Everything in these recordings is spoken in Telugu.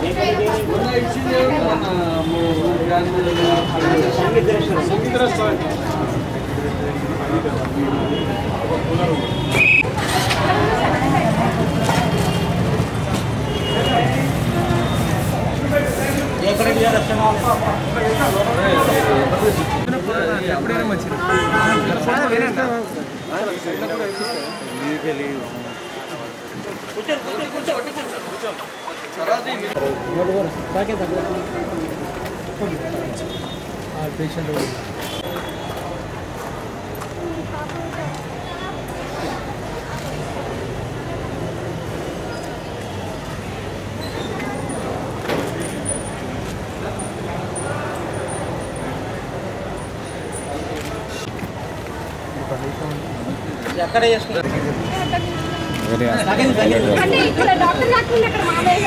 అంటే ఇక్కడ డాక్టర్ కాకుండా ఇక్కడ మామయ్య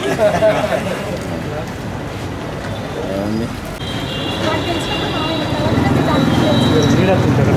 నాకు తెలిసినప్పుడు మామయ్య డాక్టర్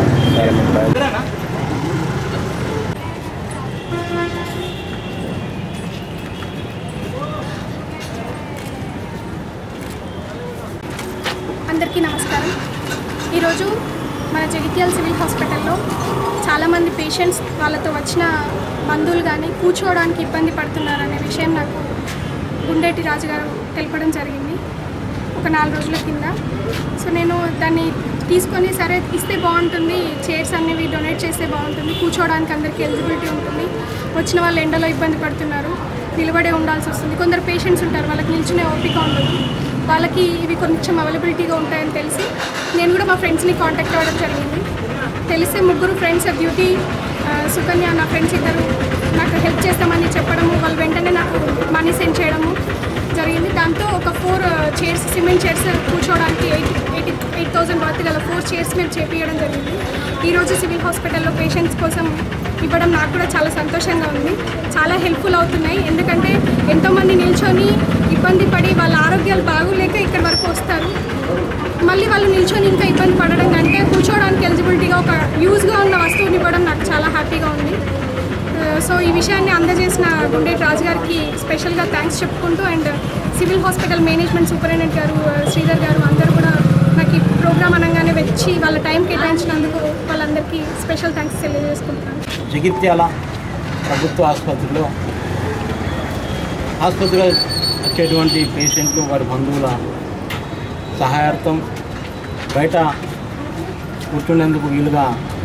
అందరికీ నమస్కారం ఈరోజు మన జగిత్యాల సివిల్ హాస్పిటల్లో చాలామంది పేషెంట్స్ వాళ్ళతో వచ్చిన బంధువులు కానీ కూర్చోవడానికి ఇబ్బంది పడుతున్నారనే విషయం నాకు గుండేటి రాజు గారు తెలపడం జరిగింది ఒక నాలుగు రోజుల కింద సో నేను దాన్ని తీసుకొని సరే ఇస్తే బాగుంటుంది చైర్స్ అనేవి డొనేట్ చేస్తే బాగుంటుంది కూర్చోవడానికి అందరికీ ఎలిజిబిలిటీ ఉంటుంది వచ్చిన వాళ్ళు ఎండలో ఇబ్బంది పడుతున్నారు నిలబడే ఉండాల్సి వస్తుంది కొందరు పేషెంట్స్ ఉంటారు వాళ్ళకి నిల్చునే ఓపిక ఉండదు వాళ్ళకి ఇవి కొంచెం అవైలబిలిటీగా ఉంటాయని తెలిసి నేను కూడా మా ఫ్రెండ్స్ని కాంటాక్ట్ అవ్వడం జరిగింది తెలిసే ముగ్గురు ఫ్రెండ్స్ బ్యూటీ ఆ, సుకన్య నా ఫ్రెండ్స్ ఇద్దరు నాకు హెల్ప్ చేస్తామని చెప్పడము వాళ్ళు వెంటనే నాకు మనీ సెండ్ చేయడము జరిగింది దాంతో ఒక ఫోర్ చైర్స్ సిమెంట్ చైర్స్ కూర్చోవడానికి eight eighty eight thousand worth గల ఫోర్ చైర్స్ మేము చేపించడం జరిగింది ఈరోజు సివిల్ హాస్పిటల్లో పేషెంట్స్ కోసం ఇవ్వడం నాకు కూడా చాలా సంతోషంగా ఉంది చాలా హెల్ప్ఫుల్ అవుతున్నాయి ఎందుకంటే ఎంతోమంది నిల్చొని ఇబ్బంది పడి వాళ్ళ ఆరోగ్యాలు బాగోలేక ఇక్కడి వరకు వస్తారు మళ్ళీ వాళ్ళు నిల్చొని ఇంకా ఇబ్బంది పడడం కంటే కూర్చోవడానికి ఎలిజిబిలిటీగా ఒక యూజ్గా ఉన్న వస్తువుని ఇవ్వడం నాకు చాలా హ్యాపీగా ఉంది సో ఈ విషయాన్ని అందజేసిన గుండేటి రాజు గారికి స్పెషల్గా థ్యాంక్స్ చెప్పుకుంటూ and civil hospital management superintendent గారు శ్రీధర్ గారు అందరూ కూడా నాకు ఈ ప్రోగ్రామ్ అనగానే వచ్చి వాళ్ళ టైం కేటాయించినందుకు వాళ్ళందరికీ స్పెషల్ థ్యాంక్స్ తెలియజేసుకుంటున్నాను జగిత్యాల ప్రభుత్వ ఆసుపత్రిలో ఆసుపత్రిలో వచ్చేటువంటి పేషెంట్లు వారి బంధువుల సహాయార్థం బయట కూర్చునేందుకు వీలుగా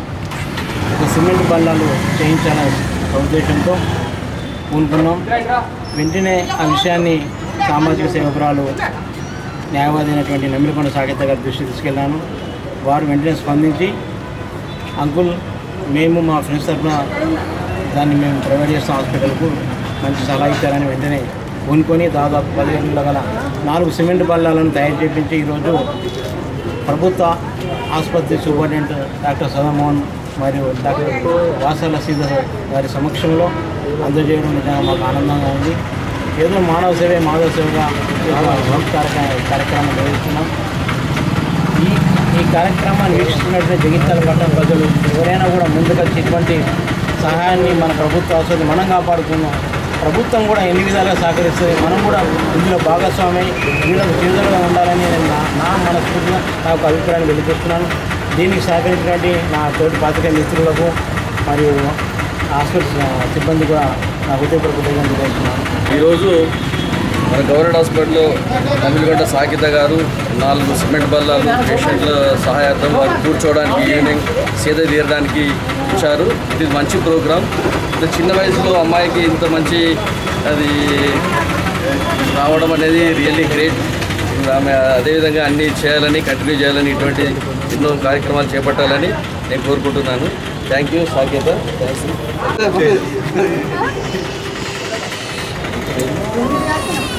ఒక సిమెంట్ బల్లాలు చేయించాలనే ఒక ఉద్దేశంతో పూనుకున్నాం వెంటనే ఆ విషయాన్ని సామాజిక సేవకురాలు న్యాయవాది అయినటువంటి నమ్మిలకొండ సాకేత గారి దృష్టికి తీసుకెళ్ళాను వారు వెంటనే స్పందించి అంకుల్ మేము మా ఫ్రెండ్స్ తరఫున దాన్ని మేము ప్రొవైడ్ చేస్తాం హాస్పిటల్కు మంచి సలహా ఇచ్చారని వెంటనే కొనుక్కొని దాదాపు పదిహేనుల గల నాలుగు సిమెంట్ బల్లాలను తయారు చేయించి ఈరోజు ప్రభుత్వ ఆసుపత్రి సూపరింటెండెంట్ డాక్టర్ సదామోహన్ మరియు డాక్టర్ వాసాల శ్రీధర్ వారి సమక్షంలో అందజేయడం నిజంగా మాకు ఆనందంగా ఉంది ఏదో మానవ సేవే మాధవ సేవగా ఈ యొక్క హెల్త్ కార్యక్రమం కార్యక్రమం నిర్వహిస్తున్నాం ఈ ఈ కార్యక్రమాన్ని వీక్షిస్తున్నటువంటి జగిత్యాల పట్టణ ప్రజలు ఎవరైనా కూడా ముందుకొచ్చి ఇటువంటి సహాయాన్ని మన ప్రభుత్వ ఆసుపత్రి మనం కాపాడుకున్నాం ప్రభుత్వం కూడా ఎన్ని విధాలుగా సహకరిస్తుంది మనం కూడా ఇందులో భాగస్వామి వీళ్ళకు చేతులుగా ఉండాలని నేను నా నా మనస్ఫూర్తిగా నా యొక్క అభిప్రాయాన్ని వెలిపిస్తున్నాను దీనికి సహకరించినటువంటి నా తోటి పాత్రిక మిత్రులకు మరియు హాస్పిటల్ సిబ్బంది కూడా నా హృదయపూర్వక కృతజ్ఞతలు తెలియజేస్తున్నాను ఈరోజు మన గవర్నమెంట్ హాస్పిటల్లో తమిళగడ్డ సాకిత గారు నాలుగు సిమెంట్ బల్లాలు పేషెంట్ల సహాయార్థం వారు కూర్చోవడానికి ఈవినింగ్ సేద తీరడానికి ఇచ్చారు ఇది మంచి ప్రోగ్రామ్ ఇంత చిన్న వయసులో అమ్మాయికి ఇంత మంచి అది రావడం అనేది రియల్లీ గ్రేట్ ఆమె అదేవిధంగా అన్నీ చేయాలని కంటిన్యూ చేయాలని ఇటువంటి ఎన్నో కార్యక్రమాలు చేపట్టాలని నేను కోరుకుంటున్నాను థ్యాంక్ యూ సాకేత థ్యాంక్స్